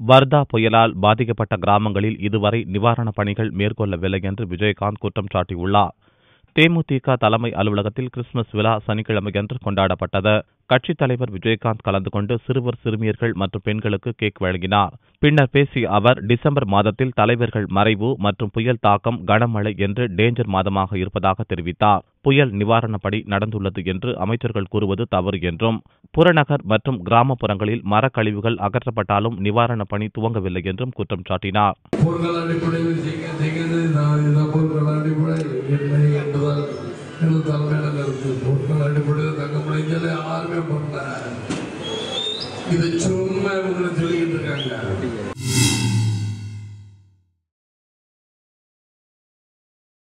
வர்தா புயலால் பாதிக்கப்பட்ட கிராமங்களில் இதுவரை நிவாரணப் பணிகள் மேற்கொள்ளவில்லை என்று விஜயகாந்த் குற்றம் சாட்டியுள்ளார் தேமுதிக தலைமை அலுவலகத்தில் கிறிஸ்துமஸ் விழா சனிக்கிழமையன்று கொண்டாடப்பட்டது கட்சித் தலைவர் விஜயகாந்த் கலந்து கொண்டு சிறுவர் சிறுமியர்கள் மற்றும் பெண்களுக்கு கேக் வழங்கினார் பின்னர் பேசிய அவர் டிசம்பர் மாதத்தில் தலைவர்கள் மறைவு மற்றும் புயல் தாக்கம் கனமழை என்று டேஞ்சர் மாதமாக இருப்பதாக தெரிவித்தார் புயல் நிவாரணப்படி நடந்துள்ளது என்று அமைச்சர்கள் கூறுவது தவறு என்றும் புறநகர் மற்றும் கிராமப்புறங்களில் மரக்கழிவுகள் அகற்றப்பட்டாலும் நிவாரணப் பணி துவங்கவில்லை என்றும் குற்றம் சாட்டினார் பொருட்கள் அடிப்படையில் செய்ய செய்கிறது நான் இந்த பொருட்கள் அடிப்படை இல்லை என்பதால் எனது தலைமையில இருக்கு பொருட்கள் அடிப்படையில் தங்க முடிஞ்சது யாருமே பண்ணல இது சும்மா